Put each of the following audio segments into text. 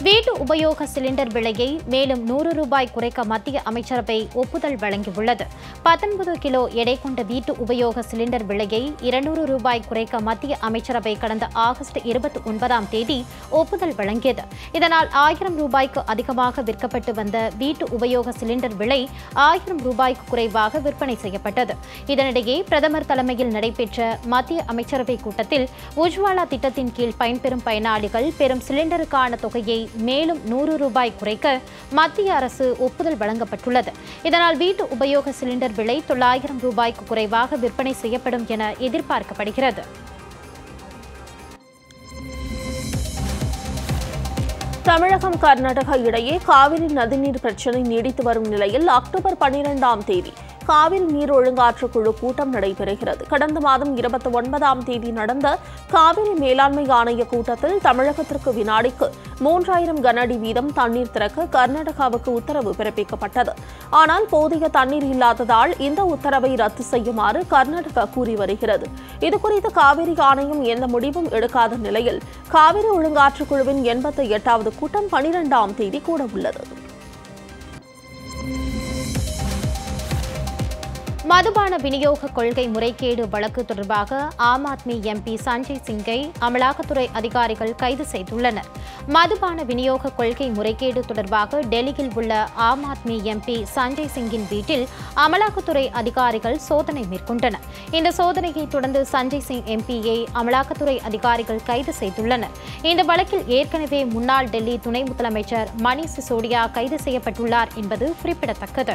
வீட்டு உபயோக சிலிண்டர் விலையை மேலும் நூறு ரூபாய் குறைக்க மத்திய அமைச்சரவை ஒப்புதல் வழங்கியுள்ளது பத்தொன்பது கிலோ எடை கொண்ட வீட்டு உபயோக சிலிண்டர் விலையை இருநூறு ரூபாய் குறைக்க மத்திய அமைச்சரவை கடந்த ஆகஸ்ட் இருபத்தி ஒன்பதாம் தேதி ஒப்புதல் வழங்கியது இதனால் ஆயிரம் ரூபாய்க்கு அதிகமாக விற்கப்பட்டு வந்த வீட்டு உபயோக சிலிண்டர் விலை ஆயிரம் ரூபாய்க்கு குறைவாக விற்பனை செய்யப்பட்டது இதனிடையே பிரதமர் தலைமையில் நடைபெற்ற மத்திய அமைச்சரவை கூட்டத்தில் உஜ்வாலா திட்டத்தின் கீழ் பயன்பெறும் பயனாளிகள் பெறும் சிலிண்டருக்கான தொகையை மேலும் நூறு ரூபாய் குறைக்க மத்திய அரசு ஒப்புதல் வழங்கப்பட்டுள்ளது இதனால் வீட்டு உபயோக சிலிண்டர் விலை தொள்ளாயிரம் ரூபாய்க்கு குறைவாக விற்பனை செய்யப்படும் என எதிர்பார்க்கப்படுகிறது தமிழகம் கர்நாடகா இடையே காவிரி நதிநீர் பிரச்சினை நீடித்து வரும் நிலையில் அக்டோபர் பன்னிரெண்டாம் தேதி காவிரி நீர் ஒழுங்காற்று குழு கூட்டம் நடைபெறுகிறது கடந்த மாதம் இருபத்தி ஒன்பதாம் தேதி நடந்த காவிரி மேலாண்மை ஆணைய கூட்டத்தில் தமிழகத்திற்கு வினாடிக்கு மூன்றாயிரம் கனஅடி வீதம் தண்ணீர் திறக்க கர்நாடகாவுக்கு உத்தரவு பிறப்பிக்கப்பட்டது ஆனால் போதிய தண்ணீர் இல்லாததால் இந்த உத்தரவை ரத்து செய்யுமாறு கர்நாடகா கூறி வருகிறது இதுகுறித்து காவிரி ஆணையம் எந்த முடிவும் எடுக்காத நிலையில் காவிரி ஒழுங்காற்று குழுவின் எண்பத்தி எட்டாவது கூட்டம் பனிரெண்டாம் தேதி கூட உள்ளது மதுபான விநியோக கொள்கை முறைகேடு வழக்கு தொடர்பாக ஆம் ஆத்மி எம்பி சஞ்சய் சிங்கை அமலாக்கத்துறை அதிகாரிகள் கைது செய்துள்ளனர் மதுபான விநியோக கொள்கை முறைகேடு தொடர்பாக டெல்லியில் உள்ள ஆம் ஆத்மி எம்பி சஞ்சய் சிங்கின் வீட்டில் அமலாக்கத்துறை அதிகாரிகள் சோதனை மேற்கொண்டனர் இந்த சோதனையை தொடர்ந்து சஞ்சய் சிங் எம்பியை அமலாக்கத்துறை அதிகாரிகள் கைது செய்துள்ளனர் இந்த வழக்கில் ஏற்கனவே முன்னாள் டெல்லி துணை முதலமைச்சர் மணீஷ் சிசோடியா கைது செய்யப்பட்டுள்ளார் என்பது குறிப்பிடத்தக்கது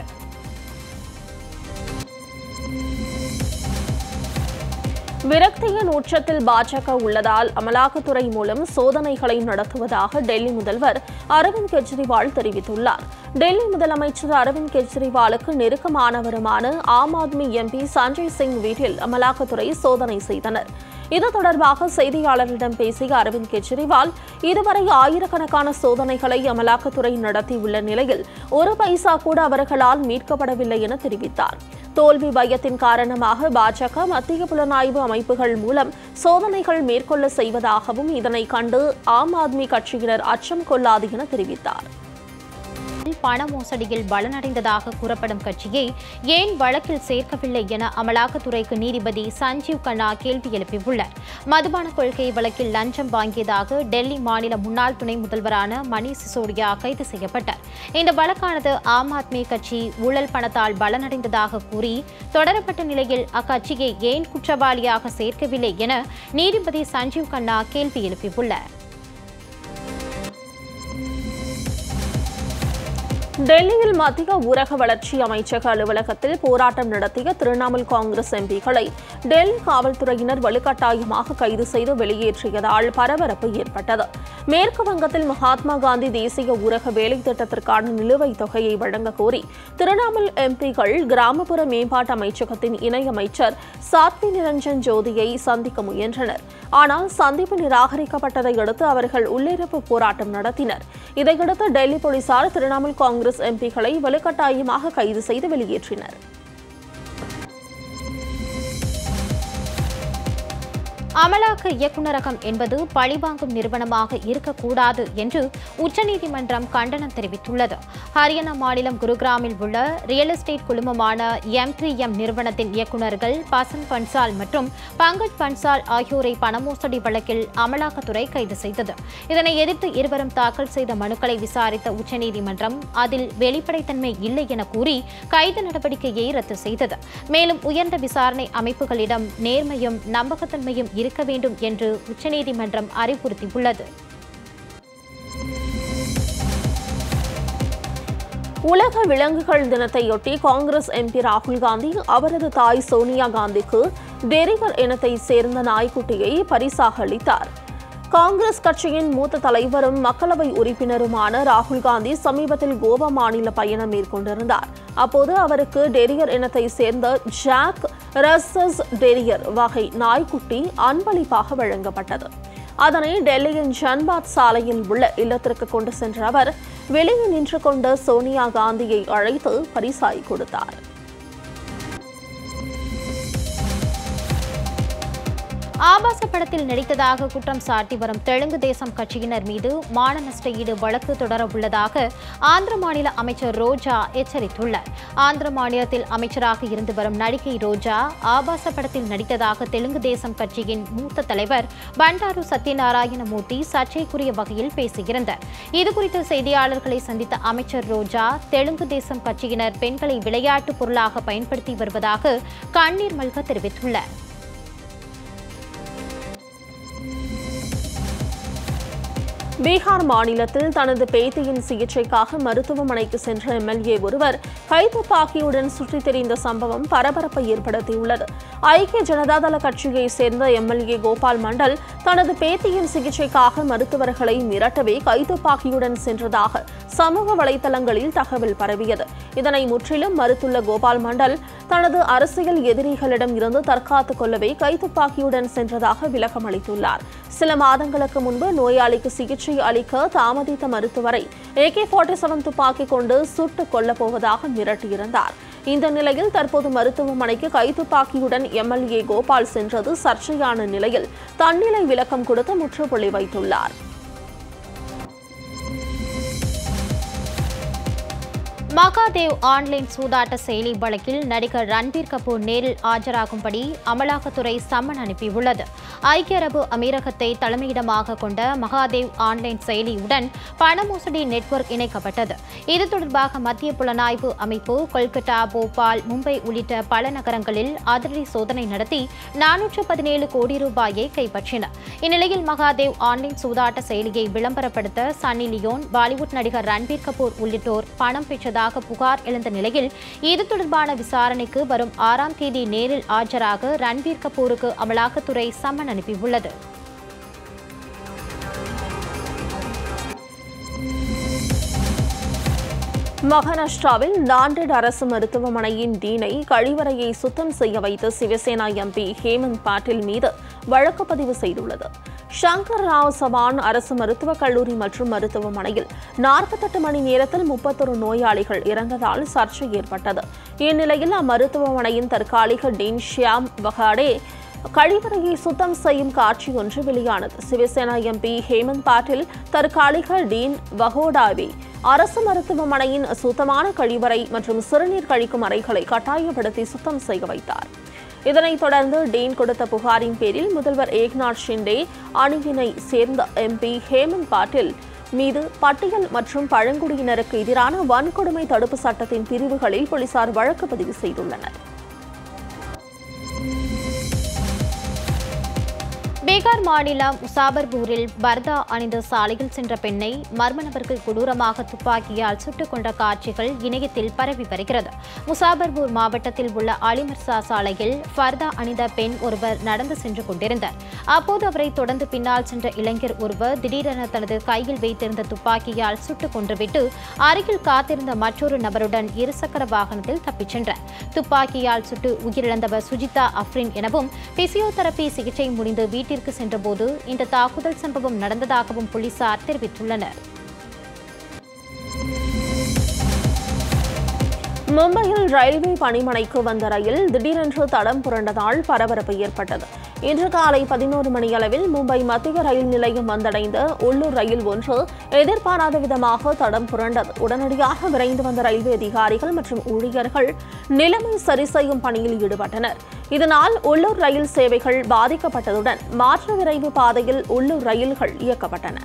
விரக்தியின் உச்சத்தில் பாஜக உள்ளதால் அமலாக்கத்துறை மூலம் சோதனைகளை நடத்துவதாக டெல்லி முதல்வர் அரவிந்த் கெஜ்ரிவால் தெரிவித்துள்ளார் டெல்லி முதலமைச்சர் அரவிந்த் கெஜ்ரிவாலுக்கு நெருக்கமானவருமான ஆம் ஆத்மி எம்பி சஞ்சய் சிங் வீட்டில் அமலாக்கத்துறை சோதனை செய்தனர் இது தொடர்பாக செய்தியாளர்களிடம் பேசிய அரவிந்த் கெஜ்ரிவால் இதுவரை ஆயிரக்கணக்கான சோதனைகளை அமலாக்கத்துறை நடத்தியுள்ள நிலையில் ஒரு பைசா கூட அவர்களால் மீட்கப்படவில்லை என தெரிவித்தார் தோல்வி பயத்தின் காரணமாக பாஜக மத்திய புலனாய்வு அமைப்புகள் மூலம் சோதனைகள் மேற்கொள்ள செய்வதாகவும் இதனை கண்டு ஆம் ஆத்மி கட்சியினர் அச்சம் கொள்ளாது என தெரிவித்தார் பண மோசடியில் பலனடைந்ததாக கூறப்படும் கட்சியை ஏன் வழக்கில் சேர்க்கவில்லை என அமலாக்கத்துறைக்கு நீதிபதி சஞ்சீவ் கண்ணா கேள்வி எழுப்பியுள்ளார் மதுபான கொள்கை வழக்கில் லஞ்சம் வாங்கியதாக டெல்லி மாநில முன்னாள் துணை முதல்வரான மணீஷ் சிசோடியா கைது செய்யப்பட்டார் இந்த வழக்கானது ஆம் ஆத்மி கட்சி ஊழல் பணத்தால் பலனடைந்ததாக கூறி தொடரப்பட்ட நிலையில் அக்கட்சியை ஏன் குற்றவாளியாக சேர்க்கவில்லை என நீதிபதி சஞ்சீவ் கண்ணா கேள்வி எழுப்பியுள்ளார் டெல்லியில் மத்திய ஊரக வளர்ச்சி அமைச்சக அலுவலகத்தில் போராட்டம் நடத்திய திரிணாமுல் காங்கிரஸ் எம்பிக்களை டெல்லி காவல்துறையினர் வலுக்கட்டாயமாக கைது செய்து வெளியேற்றியதால் பரபரப்பு ஏற்பட்டது மேற்கு வங்கத்தில் மகாத்மா காந்தி தேசிய ஊரக வேலை திட்டத்திற்கான நிலுவைத் தொகையை வழங்க கோரி திரிணாமுல் எம்பிக்கள் கிராமப்புற மேம்பாட்டு அமைச்சகத்தின் இணையமைச்சர் சாத்வி நிரஞ்சன் ஜோதியை சந்திக்க முயன்றனர் ஆனால் சந்திப்பு நிராகரிக்கப்பட்டதை அடுத்து அவர்கள் உள்ளிருப்பு போராட்டம் நடத்தினர் இதையடுத்து டெல்லி போலீசார் திரிணாமுல் காங்கிரஸ் எம்பிக்களை வலுக்கட்டாயமாக கைது செய்து வெளியேற்றினர் அமலாக்க இயக்குநரகம் என்பது பழிவாங்கும் நிறுவனமாக இருக்கக்கூடாது என்று உச்சநீதிமன்றம் கண்டனம் தெரிவித்துள்ளது ஹரியானா மாநிலம் குருகிராமில் உள்ள ரியல் எஸ்டேட் குழுமமான எம் த்ரீ எம் நிறுவனத்தின் இயக்குநர்கள் பசன் பன்சால் மற்றும் பங்கஜ் பன்சால் ஆகியோரை பணமோசடி வழக்கில் அமலாக்கத்துறை கைது செய்தது இதனை எதிர்த்து இருவரும் தாக்கல் செய்த மனுக்களை விசாரித்த உச்சநீதிமன்றம் அதில் வெளிப்படைத்தன்மை இல்லை என கூறி கைது நடவடிக்கையை ரத்து செய்தது மேலும் உயர்ந்த விசாரணை அமைப்புகளிடம் நேர்மையும் நம்பகத்தன்மையும் இருக்க வேண்டும் என்று உச்சநீதிமன்றம் அறிவுறுத்தியுள்ளது உலக விலங்குகள் தினத்தையொட்டி காங்கிரஸ் எம்பி ராகுல் காந்தி அவரது தாய் சோனியா காந்திக்கு டெரிகர் இனத்தை சேர்ந்த நாய்க்குட்டியை பரிசாக அளித்தார் காங்கிரஸ் கட்சியின் மூத்த தலைவரும் மக்களவை உறுப்பினருமான ராகுல் காந்தி சமீபத்தில் கோவா மாநில பயணம் மேற்கொண்டிருந்தார் அப்போது அவருக்கு டெரியர் இனத்தை சேர்ந்த ஜாக் ரசஸ் டெரியர் வகை நாய்க்குட்டி அன்பளிப்பாக வழங்கப்பட்டது அதனை டெல்லியின் ஜன்பாத் சாலையில் உள்ள இல்லத்திற்கு கொண்டு சென்ற அவர் வெளியே நின்று கொண்ட சோனியா காந்தியை அழைத்து பரிசாய் கொடுத்தார் ஆபாச படத்தில் நடித்ததாக குற்றம் சாட்டி வரும் தெலுங்கு தேசம் கட்சியினர் மீது மான நஷ்ட ஈடு வழக்கு தொடர உள்ளதாக ஆந்திர மாநில அமைச்சர் ரோஜா எச்சரித்துள்ளார் ஆந்திர மாநிலத்தில் அமைச்சராக இருந்து வரும் நடிகை ரோஜா ஆபாச படத்தில் நடித்ததாக தெலுங்கு தேசம் கட்சியின் மூத்த தலைவர் பண்டாரு சத்யநாராயணமூர்த்தி சர்ச்சைக்குரிய வகையில் பேசியிருந்தார் இதுகுறித்து செய்தியாளர்களை சந்தித்த அமைச்சர் ரோஜா தெலுங்கு தேசம் கட்சியினர் பெண்களை விளையாட்டு பொருளாக பயன்படுத்தி வருவதாக கண்ணீர் மல்க தெரிவித்துள்ளார் பீகார் மாநிலத்தில் தனது பேத்தியின் சிகிச்சைக்காக மருத்துவமனைக்கு சென்ற எம்எல்ஏ ஒருவர் கைத்துப்பாக்கியுடன் சுற்றித் திரிந்த சம்பவம் பரபரப்பை ஏற்படுத்தியுள்ளது ஐக்கிய ஜனதாதள கட்சியைச் சேர்ந்த எம்எல்ஏ கோபால் மண்டல் தனது பேத்தியின் சிகிச்சைக்காக மருத்துவர்களை மிரட்டவே கைத்துப்பாக்கியுடன் சென்றதாக சமூக வலைதளங்களில் தகவல் பரவியது இதனை முற்றிலும் மறுத்துள்ள கோபால் மண்டல் தனது அரசியல் எதிரிகளிடம் இருந்து தற்காத்துக் கொள்ளவே கைத்துப்பாக்கியுடன் சென்றதாக விளக்கம் அளித்துள்ளார் சில மாதங்களுக்கு முன்பு நோயாளிக்கு சிகிச்சை அளிக்க தாமதித்த மருத்துவரை ஏகே ஃபார்ட்டி செவன் துப்பாக்கி கொண்டு சுட்டுக் கொல்லப் போவதாக மிரட்டியிருந்தார் இந்த நிலையில் தற்போது மருத்துவமனைக்கு கைத்துப்பாக்கியுடன் எம்எல்ஏ கோபால் சென்றது சர்ச்சையான நிலையில் தன்னிலை விளக்கம் கொடுத்து முற்றுப்புள்ளி வைத்துள்ளார் மகாதேவ் ஆன்லைன் சூதாட்ட செயலி வழக்கில் நடிகர் ரன்பீர் கபூர் நேரில் ஆஜராகும்படி அமலாக்கத்துறை சம்மன் அனுப்பியுள்ளது ஐக்கிய அரபு அமீரகத்தை தலைமையிடமாக கொண்ட மகாதேவ் ஆன்லைன் செயலியுடன் பண மோசடி நெட்வொர்க் இணைக்கப்பட்டது இது தொடர்பாக மத்திய புலனாய்வு அமைப்பு கொல்கத்தா போபால் மும்பை உள்ளிட்ட பல நகரங்களில் அதிரடி சோதனை நடத்தி நானூற்று பதினேழு கோடி ரூபாயை கைப்பற்றின இந்நிலையில் மகாதேவ் ஆன்லைன் சூதாட்ட செயலியை விளம்பரப்படுத்த சன்னி லியோன் பாலிவுட் நடிகர் ரன்பீர் கபூர் உள்ளிட்டோர் பணம் பெற்றதாக புகார் எழுந்த நிலையில் இது தொடர்பான விசாரணைக்கு வரும் ஆறாம் தேதி நேரில் ஆஜராக ரன்பீர் கபூருக்கு அமலாக்கத்துறை சம்மன் அனுப்பியுள்ளது மகாராஷ்டிராவில் நாண்டெட் அரசு மருத்துவமனையின் டீனை கழிவறையை சுத்தம் செய்ய வைத்த சிவசேனா எம்பி ஹேமந்த் பாட்டில் மீது வழக்கு பதிவு செய்துள்ளது சங்கர் ராவ் சவான் அரசு மருத்துவக் கல்லூரி மற்றும் மருத்துவமனையில் நாற்பத்தெட்டு மணி நேரத்தில் முப்பத்தொரு நோயாளிகள் இறந்ததால் சர்ச்சை ஏற்பட்டது இந்நிலையில் அம்மருத்துவமனையின் தற்காலிக டீன் ஷியாம் வகாடே கழிவறையை சுத்தம் செய்யும் காட்சி ஒன்று வெளியானது சிவசேனா எம்பி ஹேமந்த் பாட்டில் தற்காலிக டீன் வகோடாவே அரசு மருத்துவமனையின் சுத்தமான கழிவறை மற்றும் சிறுநீர் கழிக்கும் அறைகளை கட்டாயப்படுத்தி சுத்தம் செய்ய வைத்தார் இதனைத் தொடர்ந்து டீன் கொடுத்த புகாரின் பேரில் முதல்வர் ஏக்நாத் ஷிண்டே அணியினை சேர்ந்த எம்பி ஹேமந்த் பாட்டில் மீது பட்டியல் மற்றும் பழங்குடியினருக்கு எதிரான வன்கொடுமை தடுப்பு சட்டத்தின் பிரிவுகளில் போலீசார் வழக்கு பதிவு செய்துள்ளனர் பீகார் மாநிலம் முசாபர்பூரில் பர்தா அணிந்த சாலையில் சென்ற பெண்ணை மர்ம நபர்கள் கொடூரமாக துப்பாக்கியால் சுட்டுக் கொண்ட காட்சிகள் இணையத்தில் பரவி வருகிறது முசாபர்பூர் மாவட்டத்தில் உள்ள அலிமர்சா சாலையில் ஃபர்தா அணிந்த பெண் ஒருவர் நடந்து சென்று கொண்டிருந்தார் அப்போது அவரை தொடர்ந்து பின்னால் சென்ற இளைஞர் ஒருவர் திடீரென தனது கையில் வைத்திருந்த துப்பாக்கியால் சுட்டுக் கொன்றுவிட்டு அருகில் காத்திருந்த மற்றொரு நபருடன் இருசக்கர வாகனத்தில் தப்பிச் சென்றார் துப்பாக்கியால் சுட்டு உயிரிழந்தவர் சுஜிதா அஃப்ரின் எனவும் பிசியோதெரபி சிகிச்சை முடிந்து வீட்டிற்கு சென்றபோது இந்த தாக்குதல் சம்பவம் நடந்ததாகவும் போலீசார் தெரிவித்துள்ளனர் மும்பையில் ரயில்வே பணிமனைக்கு வந்த ரயில் திடீரென்று தடம் புரண்டதால் பரபரப்பு ஏற்பட்டது இன்று காலை பதினோரு மணியளவில் மும்பை மத்திய ரயில் நிலையம் வந்தடைந்த உள்ளூர் ரயில் ஒன்று எதிர்பாராத விதமாக தடம் புரண்டது உடனடியாக விரைந்து வந்த ரயில்வே அதிகாரிகள் மற்றும் ஊழியர்கள் நிலைமை சரி செய்யும் பணியில் ஈடுபட்டனர் இதனால் உள்ளூர் ரயில் சேவைகள் பாதிக்கப்பட்டதுடன் மாற்று விரைவு பாதையில் உள்ளூர் ரயில்கள் இயக்கப்பட்டன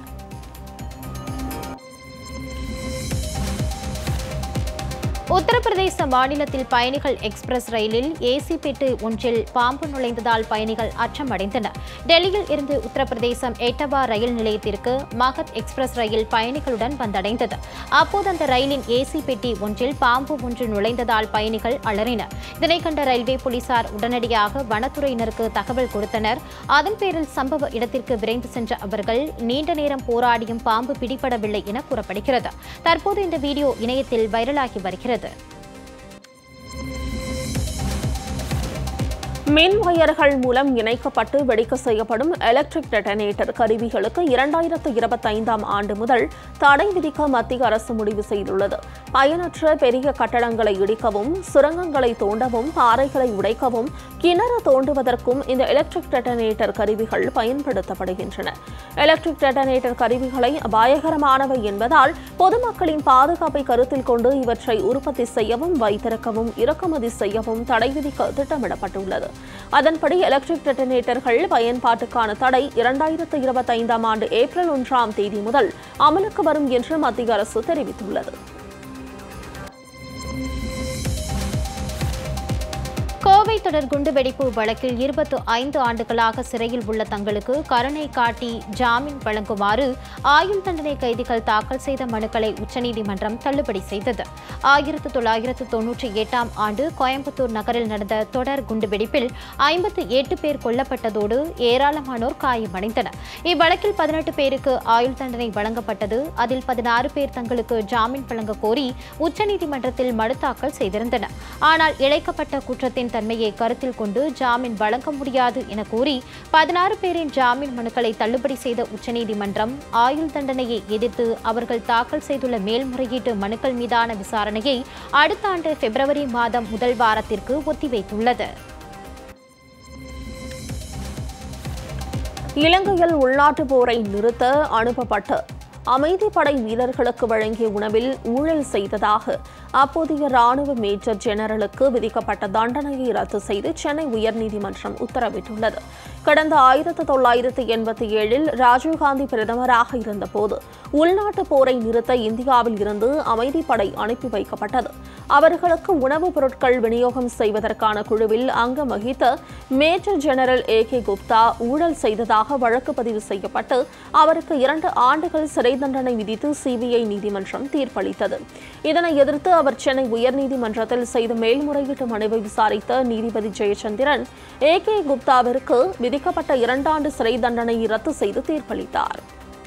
உத்தரப்பிரதேச மாநிலத்தில் பயணிகள் எக்ஸ்பிரஸ் ரயிலில் ஏசி பெட்டு ஒன்றில் பாம்பு நுழைந்ததால் பயணிகள் அச்சமடைந்தனர் டெல்லியில் இருந்து உத்தரப்பிரதேசம் எட்டபா ரயில் நிலையத்திற்கு மகத் எக்ஸ்பிரஸ் ரயில் பயணிகளுடன் வந்தடைந்தது அப்போது அந்த ரயிலின் ஏசி பெட்டி ஒன்றில் பாம்பு ஒன்று நுழைந்ததால் பயணிகள் அலறினர் இதனை கண்ட ரயில்வே போலீசார் உடனடியாக வனத்துறையினருக்கு தகவல் கொடுத்தனர் அதன் பேரில் சம்பவ இடத்திற்கு விரைந்து சென்ற அவர்கள் நீண்ட நேரம் போராடியும் பாம்பு பிடிபடவில்லை என கூறப்படுகிறது தற்போது இந்த வீடியோ இணையத்தில் வைரலாகி வருகிறது மின் வயர்கள் மூலம் இணைக்கப்பட்டு வெடிக்க செய்யப்படும் எலக்ட்ரிக் டெட்டனேட்டர் கருவிகளுக்கு இரண்டாயிரத்து இருபத்தைந்தாம் ஆண்டு முதல் தடை விதிக்க மத்திய அரசு முடிவு செய்துள்ளது பயனற்ற பெரிய கட்டடங்களை இடிக்கவும் சுரங்கங்களை தோண்டவும் பாறைகளை உடைக்கவும் கிணறு தோண்டுவதற்கும் இந்த எலக்ட்ரிக் டெட்டனேட்டர் கருவிகள் பயன்படுத்தப்படுகின்றன எலக்ட்ரிக் டெட்டனேட்டர் கருவிகளை அபாயகரமானவை என்பதால் பொதுமக்களின் பாதுகாப்பை கருத்தில் கொண்டு இவற்றை உற்பத்தி செய்யவும் வைத்திருக்கவும் இறக்குமதி செய்யவும் தடை விதிக்க திட்டமிடப்பட்டுள்ளது அதன்படி எலக்ட்ரிக் டெட்டனேட்டர்கள் பயன்பாட்டுக்கான தடை இரண்டாயிரத்து இருபத்தைந்தாம் ஆண்டு ஏப்ரல் ஒன்றாம் தேதி முதல் அமலுக்கு வரும் என்று மத்திய அரசு தெரிவித்துள்ளது கோவை தொடர் குண்டுவெடிப்பு வழக்கில் இருபத்து ஐந்து ஆண்டுகளாக சிறையில் உள்ள தங்களுக்கு கருணை காட்டி ஜாமீன் வழங்குமாறு ஆயுள் தண்டனை கைதிகள் தாக்கல் செய்த மனுக்களை உச்சநீதிமன்றம் தள்ளுபடி செய்தது ஆயிரத்து தொள்ளாயிரத்து தொன்னூற்றி எட்டாம் ஆண்டு கோயம்புத்தூர் நகரில் நடந்த தொடர் குண்டுவெடிப்பில் ஐம்பத்து எட்டு பேர் கொல்லப்பட்டதோடு ஏராளமானோர் காயமடைந்தனர் இவ்வழக்கில் பதினெட்டு பேருக்கு ஆயுள் தண்டனை வழங்கப்பட்டது அதில் பதினாறு பேர் தங்களுக்கு ஜாமீன் வழங்க கோரி உச்சநீதிமன்றத்தில் மனு தாக்கல் செய்திருந்தனர் ஆனால் இழைக்கப்பட்ட குற்றத்தின் தன்மையை கருத்தில் கொண்டு ஜாமீன் வழங்க முடியாது என கூறி பதினாறு பேரின் ஜாமீன் மனுக்களை தள்ளுபடி செய்த உச்சநீதிமன்றம் ஆயுள் தண்டனையை எதிர்த்து அவர்கள் தாக்கல் செய்துள்ள மேல்முறையீட்டு மனுக்கள் மீதான விசாரணையை அடுத்த ஆண்டு பிப்ரவரி மாதம் முதல் வாரத்திற்கு ஒத்திவைத்துள்ளது இலங்கையில் உள்நாட்டு போரை நிறுத்த அனுப்பப்பட்ட அமைதிப்படை வீரர்களுக்கு வழங்கிய உணவில் ஊழல் செய்ததாக அப்போதைய ராணுவ மேஜர் ஜெனரலுக்கு விதிக்கப்பட்ட தண்டனையை ரத்து செய்து சென்னை உயர்நீதிமன்றம் உத்தரவிட்டுள்ளது கடந்த ஆயிரத்து தொள்ளாயிரத்து எண்பத்தி ஏழில் ராஜீவ்காந்தி பிரதமராக இருந்தபோது உள்நாட்டு போரை நிறுத்த இந்தியாவில் இருந்து அமைதிப்படை அனுப்பி வைக்கப்பட்டது அவர்களுக்கு உணவுப் பொருட்கள் விநியோகம் செய்வதற்கான குழுவில் அங்கம் வகித்த major general A K Gupta ஊழல் செய்ததாக வழக்கு பதிவு செய்யப்பட்டு அவருக்கு இரண்டு ஆண்டுகள் சிறை தண்டனை விதித்து சிபிஐ நீதிமன்றம் தீர்ப்பளித்தது இதனை எதிர்த்து அவர் சென்னை உயர்நீதிமன்றத்தில் செய்த மேல்முறையீட்டு மனுவை விசாரித்த நீதிபதி ஜெயச்சந்திரன் ஏ கே குப்தாவிற்கு விதிக்கப்பட்ட இரண்டாண்டு சிறை தண்டனையை ரத்து செய்து தீர்ப்பளித்தார்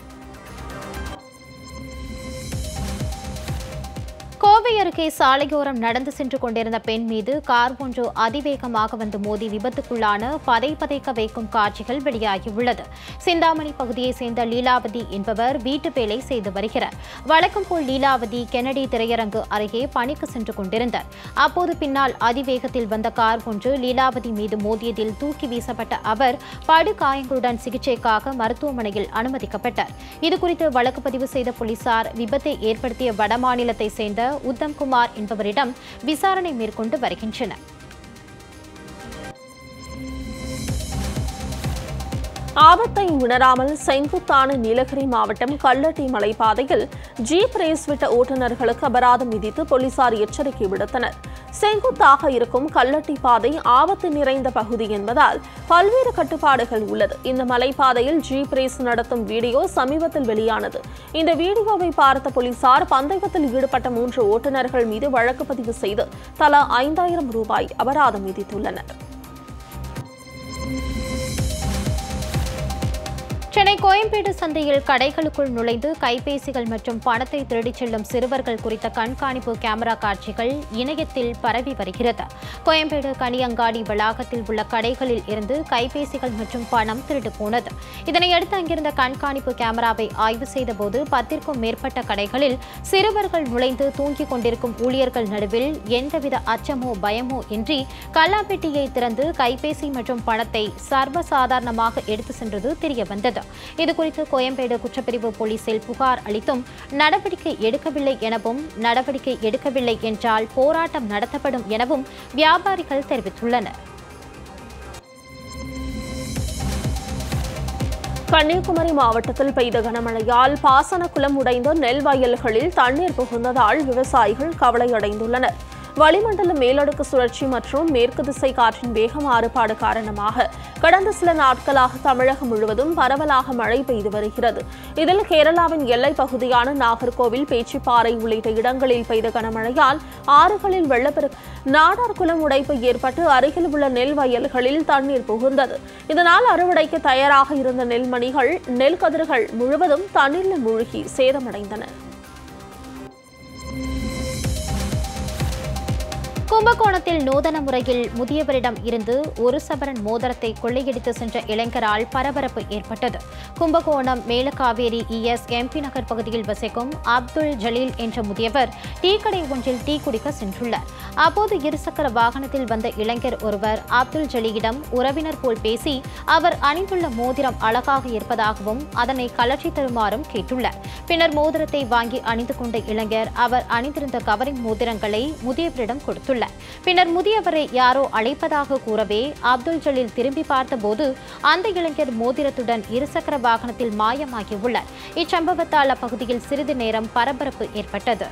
கோவை அருகே சாலையோரம் நடந்து சென்று கொண்டிருந்த பெண் மீது கார் ஒன்று அதிவேகமாக வந்து மோதி விபத்துக்குள்ளான பதை பதைக்க வைக்கும் காட்சிகள் வெளியாகியுள்ளது சிந்தாமணி பகுதியைச் சேர்ந்த லீலாவதி என்பவர் வீட்டு வேலை செய்து வருகிறார் வழக்கம் போல் லீலாவதி கெனடி திரையரங்கு அருகே பணிக்கு சென்று கொண்டிருந்தார் அப்போது பின்னால் அதிவேகத்தில் வந்த கார் ஒன்று லீலாவதி மீது மோதியதில் தூக்கி வீசப்பட்ட அவர் படுகாயங்களுடன் சிகிச்சைக்காக மருத்துவமனையில் அனுமதிக்கப்பட்டார் இதுகுறித்து வழக்கு பதிவு செய்த போலீசார் விபத்தை ஏற்படுத்திய வடமாநிலத்தை சேர்ந்த உத்தம்குமார் என்பவரிடம் விசாரணை மேற்கொண்டு வருகின்றனர் ஆபத்தை உணராமல் செங்குத்தான நீலகிரி மாவட்டம் கல்லட்டி மலைப்பாதையில் ஜீப் ரேஸ் விட்ட ஓட்டுநர்களுக்கு அபராதம் விதித்து போலீசார் எச்சரிக்கை விடுத்தனர் செங்குத்தாக இருக்கும் கல்லட்டி பாதை ஆபத்து நிறைந்த பகுதி என்பதால் பல்வேறு கட்டுப்பாடுகள் உள்ளது இந்த மலைப்பாதையில் ஜீப் ரேஸ் நடத்தும் வீடியோ சமீபத்தில் வெளியானது இந்த வீடியோவை பார்த்த போலீசார் பந்தயத்தில் ஈடுபட்ட மூன்று ஓட்டுநர்கள் மீது வழக்கு பதிவு செய்து தலா ஐந்தாயிரம் ரூபாய் அபராதம் விதித்துள்ளனர் சென்னை கோயம்பேடு சந்தையில் கடைகளுக்குள் நுழைந்து கைபேசிகள் மற்றும் பணத்தை திருடிச் செல்லும் சிறுவர்கள் குறித்த கண்காணிப்பு கேமரா காட்சிகள் இணையத்தில் பரவி வருகிறது கோயம்பேடு கனியங்காடி வளாகத்தில் உள்ள கடைகளில் இருந்து கைபேசிகள் மற்றும் பணம் திருடு போனது இதனையடுத்து அங்கிருந்த கண்காணிப்பு கேமராவை ஆய்வு செய்தபோது பத்திற்கும் மேற்பட்ட கடைகளில் சிறுவர்கள் நுழைந்து தூங்கிக் கொண்டிருக்கும் ஊழியர்கள் நடுவில் எந்தவித அச்சமோ பயமோ இன்றி கல்லாப்பெட்டியை திறந்து கைபேசி மற்றும் பணத்தை சர்வசாதாரணமாக எடுத்து சென்றது தெரியவந்தது இதுகுறித்து கோயம்பேடு குற்றப்பிரிவு போலீசில் புகார் அளித்தும் நடவடிக்கை எடுக்கவில்லை எனவும் நடவடிக்கை எடுக்கவில்லை என்றால் போராட்டம் நடத்தப்படும் எனவும் வியாபாரிகள் தெரிவித்துள்ளனர் கன்னியாகுமரி மாவட்டத்தில் பெய்த கனமழையால் பாசன குளம் உடைந்த நெல் வயல்களில் தண்ணீர் புகுந்ததால் விவசாயிகள் கவலையடைந்துள்ளனர் வளிமண்டல மேலடுக்கு சுழற்சி மற்றும் மேற்கு திசை காற்றின் வேக மாறுபாடு காரணமாக கடந்த சில நாட்களாக தமிழகம் முழுவதும் பரவலாக மழை பெய்து வருகிறது இதில் கேரளாவின் எல்லைப் பகுதியான நாகர்கோவில் பேச்சிப்பாறை உள்ளிட்ட இடங்களில் பெய்த கனமழையால் ஆறுகளில் வெள்ளப்பெருக்கு நாடார்குளம் உடைப்பு ஏற்பட்டு அருகில் உள்ள நெல் வயல்களில் தண்ணீர் புகுந்தது இதனால் அறுவடைக்கு தயாராக இருந்த நெல்மணிகள் நெல் கதிர்கள் முழுவதும் தண்ணீரில் மூழ்கி சேதமடைந்தன கும்பகோணத்தில் நூதன முறையில் முதியவரிடம் இருந்து ஒரு சவரன் மோதிரத்தை கொள்ளையடித்து சென்ற இளைஞரால் பரபரப்பு ஏற்பட்டது கும்பகோணம் மேலக்காவேரி இஎஸ் எம்பி நகர் பகுதியில் வசிக்கும் அப்துல் ஜலீல் என்ற முதியவர் டீ கடை ஒன்றில் டீ குடிக்க சென்றுள்ளார் அப்போது இருசக்கர வாகனத்தில் வந்த இளைஞர் ஒருவர் அப்துல் ஜலீலிடம் உறவினர் போல் பேசி அவர் அணிந்துள்ள மோதிரம் அழகாக இருப்பதாகவும் அதனை கலற்றி தருமாறும் கேட்டுள்ளார் பின்னர் மோதிரத்தை வாங்கி அணிந்து கொண்ட இளைஞர் அவர் அணிந்திருந்த கவரிங் மோதிரங்களை முதியவரிடம் கொடுத்துள்ளார் பின்னர் முதியவரை யாரோ அழைப்பதாக கூறவே அப்துல் ஜலீல் திரும்பி பார்த்தபோது அந்த இளைஞர் மோதிரத்துடன் இருசக்கர வாகனத்தில் மாயமாகியுள்ளார் இச்சம்பவத்தால் அப்பகுதியில் சிறிது நேரம் பரபரப்பு ஏற்பட்டது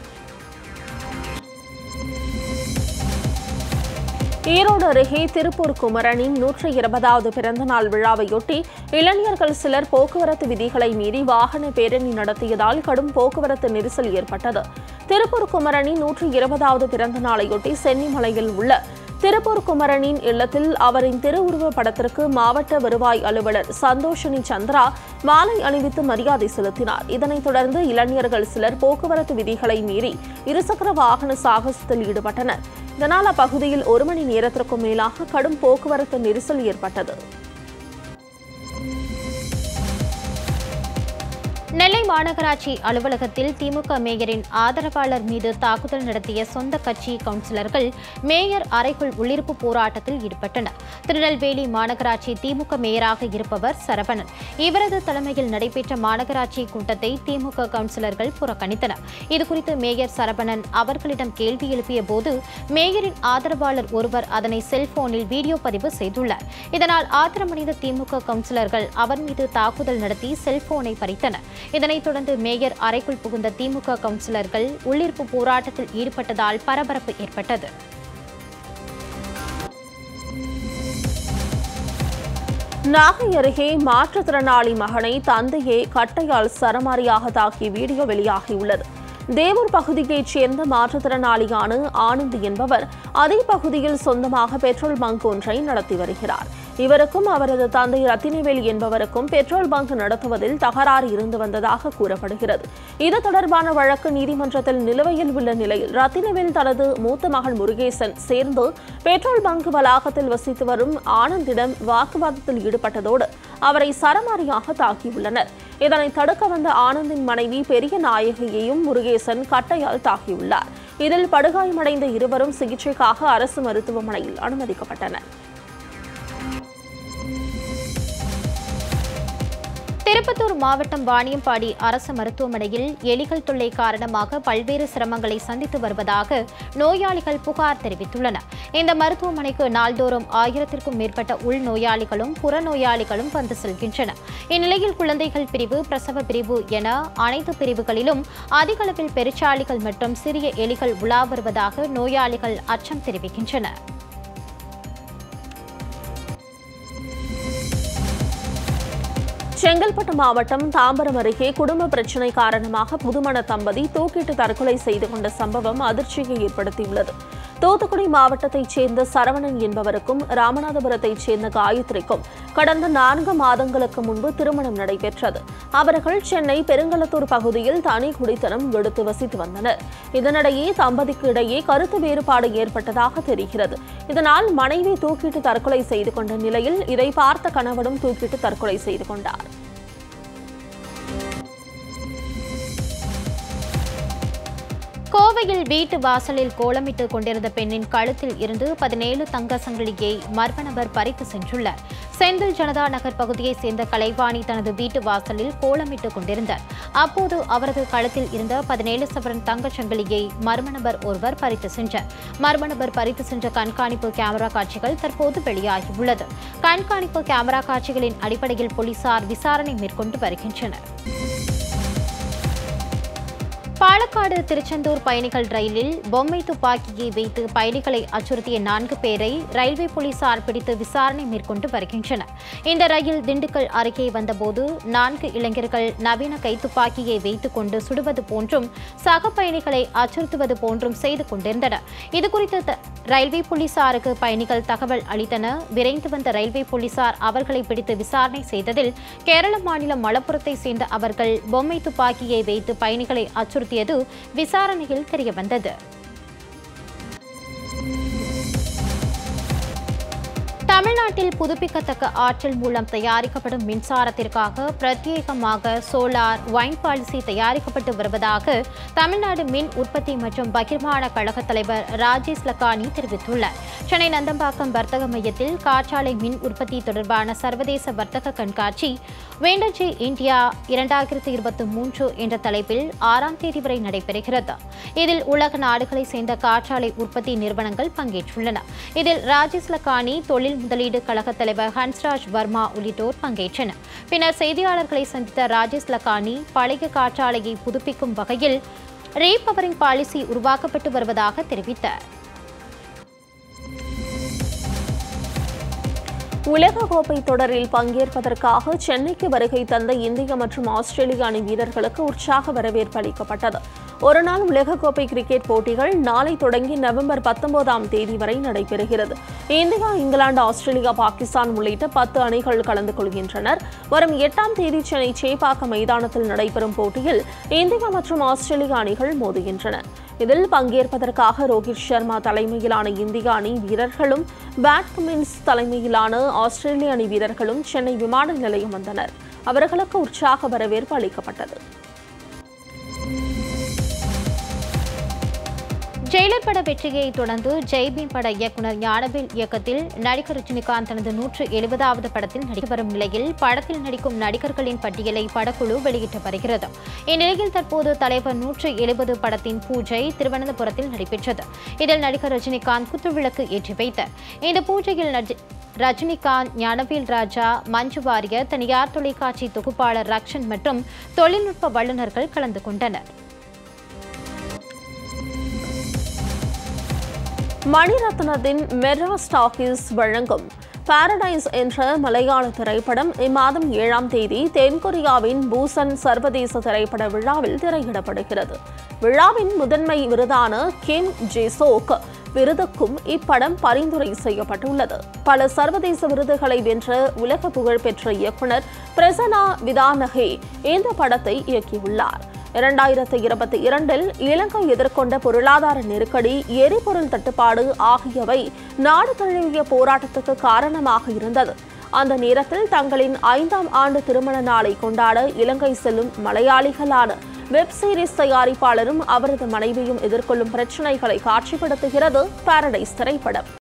ஈரோடு அருகே திருப்பூர் குமரனின் நூற்றி இருபதாவது பிறந்தநாள் விழாவையொட்டி இளைஞர்கள் சிலர் போக்குவரத்து விதிகளை மீறி வாகன பேரணி நடத்தியதால் கடும் போக்குவரத்து நெரிசல் ஏற்பட்டது திருப்பூர் குமரனின் நூற்றி இருபதாவது பிறந்த நாளையொட்டி சென்னிமலையில் உள்ள திருப்பூர் குமரனின் இல்லத்தில் அவரின் திருவுருவப் படத்திற்கு மாவட்ட வருவாய் அலுவலர் சந்தோஷினி சந்திரா மாலை அணிவித்து மரியாதை செலுத்தினார் இதனைத் தொடர்ந்து இளைஞர்கள் சிலர் போக்குவரத்து விதிகளை மீறி இருசக்கர வாகன சாகசத்தில் ஈடுபட்டனர் இதனால் அப்பகுதியில் ஒரு மணி நேரத்திற்கும் மேலாக கடும் போக்குவரத்து நெரிசல் ஏற்பட்டது நெல்லை மாநகராட்சி அலுவலகத்தில் திமுக மேயரின் ஆதரவாளர் மீது தாக்குதல் நடத்திய சொந்த கட்சி கவுன்சிலர்கள் மேயர் அறைக்குள் உள்ளிருப்பு போராட்டத்தில் ஈடுபட்டனர் திருநெல்வேலி மாநகராட்சி திமுக மேயராக இருப்பவர் சரவணன் இவரது தலைமையில் நடைபெற்ற மாநகராட்சி கூட்டத்தை திமுக கவுன்சிலர்கள் புறக்கணித்தனர் இதுகுறித்து மேயர் சரவணன் அவர்களிடம் கேள்வி எழுப்பிய போது மேயரின் ஆதரவாளர் ஒருவர் அதனை செல்போனில் வீடியோ பதிவு செய்துள்ளார் இதனால் ஆத்திரமடைந்த திமுக கவுன்சிலர்கள் அவர் மீது தாக்குதல் நடத்தி செல்போனை பறித்தனர் இதனைத் தொடர்ந்து மேயர் அறைக்குள் புகுந்த திமுக கவுன்சிலர்கள் உள்ளிருப்பு போராட்டத்தில் ஈடுபட்டதால் பரபரப்பு ஏற்பட்டது நாகை அருகே மாற்றுத்திறனாளி மகனை தந்தையே கட்டையால் சரமாரியாக தாக்கிய வீடியோ வெளியாகியுள்ளது தேவூர் பகுதியைச் சேர்ந்த மாற்றுத்திறனாளியான ஆனந்த் என்பவர் அதே பகுதியில் சொந்தமாக பெட்ரோல் பங்க் ஒன்றை நடத்தி வருகிறார் இவருக்கும் அவரது தந்தை ரத்தினவேலி என்பவருக்கும் பெட்ரோல் பங்க் நடத்துவதில் தகராறு இருந்து வந்ததாக கூறப்படுகிறது இது தொடர்பான வழக்கு நீதிமன்றத்தில் நிலுவையில் உள்ள நிலையில் ரத்தினவேல் தனது மூத்த மகன் முருகேசன் சேர்ந்து பெட்ரோல் பங்க் வளாகத்தில் வசித்து வரும் ஆனந்திடம் வாக்குவாதத்தில் ஈடுபட்டதோடு அவரை சரமாரியாக தாக்கியுள்ளனர் இதனை தடுக்க வந்த ஆனந்தின் மனைவி பெரிய நாயகியையும் முருகேசன் கட்டையால் தாக்கியுள்ளார் இதில் படுகாயமடைந்த இருவரும் சிகிச்சைக்காக அரசு மருத்துவமனையில் அனுமதிக்கப்பட்டனர் திருப்பத்தூர் மாவட்டம் வாணியம்பாடி அரசு மருத்துவமனையில் எலிகள் தொல்லை காரணமாக பல்வேறு சிரமங்களை சந்தித்து வருவதாக நோயாளிகள் புகார் தெரிவித்துள்ளனர் இந்த மருத்துவமனைக்கு நாள்தோறும் ஆயிரத்திற்கும் மேற்பட்ட உள்நோயாளிகளும் புறநோயாளிகளும் வந்து செல்கின்றனர் இந்நிலையில் குழந்தைகள் பிரிவு பிரசவ பிரிவு என அனைத்து பிரிவுகளிலும் அதிக அளவில் பெருச்சாளிகள் மற்றும் சிறிய எலிகள் உலா வருவதாக நோயாளிகள் அச்சம் தெரிவிக்கின்றனர் செங்கல்பட்டு மாவட்டம் தாம்பரம் அருகே குடும்ப பிரச்சினை காரணமாக புதுமண தம்பதி தூக்கிட்டு தற்கொலை செய்து கொண்ட சம்பவம் அதிர்ச்சியை ஏற்படுத்தியுள்ளது தூத்துக்குடி மாவட்டத்தைச் சேர்ந்த சரவணன் என்பவருக்கும் ராமநாதபுரத்தைச் சேர்ந்த காயத்ரிக்கும் கடந்த நான்கு மாதங்களுக்கு முன்பு திருமணம் நடைபெற்றது அவர்கள் சென்னை பெருங்கலத்தூர் பகுதியில் தனி குடித்தனம் எடுத்து வசித்து வந்தனர் இதனிடையே தம்பதிக்கு இடையே கருத்து வேறுபாடு ஏற்பட்டதாக தெரிகிறது இதனால் மனைவி தூக்கிட்டு தற்கொலை செய்து கொண்ட நிலையில் இதை பார்த்த கணவனும் தூக்கிட்டு தற்கொலை செய்து கொண்டார் கோவையில் வீட்டு வாசலில் கோலமிட்டு கொண்டிருந்த பெண்ணின் கழுத்தில் இருந்து பதினேழு தங்க சங்கிலியை மர்ம நபர் பறித்து சென்றுள்ளார் செந்தில் ஜனதா நகர் பகுதியைச் சேர்ந்த கலைவாணி தனது வீட்டு வாசலில் கோலமிட்டு கொண்டிருந்தார் அப்போது அவரது கழுத்தில் இருந்த பதினேழு சவரன் தங்கச் சங்கிலியை மர்ம நபர் ஒருவர் பறித்து சென்றார் மர்ம நபர் பறித்து சென்ற கண்காணிப்பு கேமரா காட்சிகள் தற்போது வெளியாகியுள்ளது கண்காணிப்பு கேமரா காட்சிகளின் அடிப்படையில் போலீசார் விசாரணை மேற்கொண்டு வருகின்றனர் பாலக்காடு திருச்செந்தூர் பயணிகள் ரயிலில் பொம்மை துப்பாக்கியை வைத்து பயணிகளை அச்சுறுத்திய நான்கு பேரை ரயில்வே போலீசார் பிடித்து விசாரணை மேற்கொண்டு வருகின்றனர் இந்த ரயில் திண்டுக்கல் அருகே வந்தபோது நான்கு இளைஞர்கள் நவீன கைத்துப்பாக்கியை வைத்துக் கொண்டு சுடுவது போன்றும் சக பயணிகளை அச்சுறுத்துவது போன்றும் செய்து கொண்டிருந்தனர் இதுகுறித்து த- ரயில்வே போலீசாருக்கு பயணிகள் தகவல் அளித்தனர் விரைந்து வந்த ரயில்வே போலீசார் அவர்களை பிடித்து விசாரணை செய்ததில் கேரள மாநிலம் மலப்புரத்தை சேர்ந்த அவர்கள் பொம்மை துப்பாக்கியை வைத்து பயணிகளை அச்சுறுத்தியது விசாரணையில் தெரியவந்தது தமிழ்நாட்டில் புதுப்பிக்கத்தக்க ஆற்றல் மூலம் தயாரிக்கப்படும் மின்சாரத்திற்காக பிரத்யேகமாக சோலார் வைன் பாலிசி தயாரிக்கப்பட்டு வருவதாக தமிழ்நாடு மின் உற்பத்தி மற்றும் பகிர்மான கழக தலைவர் ராஜேஷ் லக்கானி தெரிவித்துள்ளார் சென்னை நந்தம்பாக்கம் வர்த்தக மையத்தில் காற்றாலை மின் உற்பத்தி தொடர்பான சர்வதேச வர்த்தக கண்காட்சி வேண்டஜி இந்தியா இரண்டாயிரத்தி இருபத்தி மூன்று என்ற தலைப்பில் ஆறாம் தேதி வரை நடைபெறுகிறது இதில் உலக நாடுகளைச் சேர்ந்த காற்றாலை உற்பத்தி நிறுவனங்கள் பங்கேற்றுள்ளன இதில் ராஜேஷ் லக்கானி தொழில் முதலீடு கழக தலைவர் ஹன்ஸ்ராஜ் வர்மா உள்ளிட்டோர் பங்கேற்றனர் பின்னர் செய்தியாளர்களை சந்தித்த ராஜேஷ் லக்கானி பழைய காற்றாலையை புதுப்பிக்கும் வகையில் ரீபவரிங் பாலிசி உருவாக்கப்பட்டு வருவதாக தெரிவித்தார் உலகக்கோப்பை தொடரில் பங்கேற்பதற்காக சென்னைக்கு வருகை தந்த இந்திய மற்றும் ஆஸ்திரேலிய அணி வீரர்களுக்கு உற்சாக வரவேற்பு அளிக்கப்பட்டது ஒருநாள் உலகக்கோப்பை கிரிக்கெட் போட்டிகள் நாளை தொடங்கி நவம்பர் பத்தொன்பதாம் தேதி வரை நடைபெறுகிறது இந்தியா இங்கிலாந்து ஆஸ்திரேலியா பாகிஸ்தான் உள்ளிட்ட பத்து அணிகள் கலந்து கொள்கின்றனர் வரும் எட்டாம் தேதி சென்னை சேப்பாக்கம் மைதானத்தில் நடைபெறும் போட்டியில் இந்தியா மற்றும் ஆஸ்திரேலிய அணிகள் மோதுகின்றன இதில் பங்கேற்பதற்காக ரோஹித் சர்மா தலைமையிலான இந்திய அணி வீரர்களும் பேட்மின்ஸ் தலைமையிலான ஆஸ்திரேலிய அணி வீரர்களும் சென்னை விமான நிலையம் வந்தனர் அவர்களுக்கு உற்சாக வரவேற்பு அளிக்கப்பட்டது ஜெயிலர் பட வெற்றியை தொடர்ந்து ஜெய்பீம் பட இயக்குனர் ஞானவேல் இயக்கத்தில் நடிகர் ரஜினிகாந்த் தனது நூற்று எழுபதாவது படத்தில் நடித்து வரும் நிலையில் படத்தில் நடிக்கும் நடிகர்களின் பட்டியலை படக்குழு வெளியிட்டு வருகிறது இந்நிலையில் தற்போது தலைவர் நூற்று எழுபது படத்தின் பூஜை திருவனந்தபுரத்தில் நடைபெற்றது இதில் நடிகர் ரஜினிகாந்த் குத்துவிளக்கு ஏற்றி வைத்தார் இந்த பூஜையில் நஜி- ரஜினிகாந்த் ஞானவேல் ராஜா மஞ்சு வாரியர் தனியார் தொலைக்காட்சி தொகுப்பாளர் ரக்ஷன் மற்றும் தொழில்நுட்ப வல்லுநர்கள் கலந்து கொண்டனர் மணிரத்னத்தின் மெட்ரா ஸ்டாக்கிஸ் வழங்கும் பாரடைஸ் என்ற மலையாள திரைப்படம் இம்மாதம் ஏழாம் தேதி தென்கொரியாவின் பூசன் சர்வதேச திரைப்பட விழாவில் திரையிடப்படுகிறது விழாவின் முதன்மை விருதான கிம் ஜேசோக் விருதுக்கும் இப்படம் பரிந்துரை செய்யப்பட்டுள்ளது பல சர்வதேச விருதுகளை வென்ற உலக புகழ்பெற்ற இயக்குனர் பிரசன்னா விதானகே இந்த படத்தை இயக்கியுள்ளார் இரண்டாயிரத்து இருபத்தி இரண்டில் இலங்கை எதிர்கொண்ட பொருளாதார நெருக்கடி எரிபொருள் தட்டுப்பாடு ஆகியவை நாடு தழுவிய போராட்டத்துக்கு காரணமாக இருந்தது அந்த நேரத்தில் தங்களின் ஐந்தாம் ஆண்டு திருமண நாளை கொண்டாட இலங்கை செல்லும் மலையாளிகளான வெப் சீரிஸ் தயாரிப்பாளரும் அவரது மனைவியும் எதிர்கொள்ளும் பிரச்சினைகளை காட்சிப்படுத்துகிறது பாரடைஸ் திரைப்படம்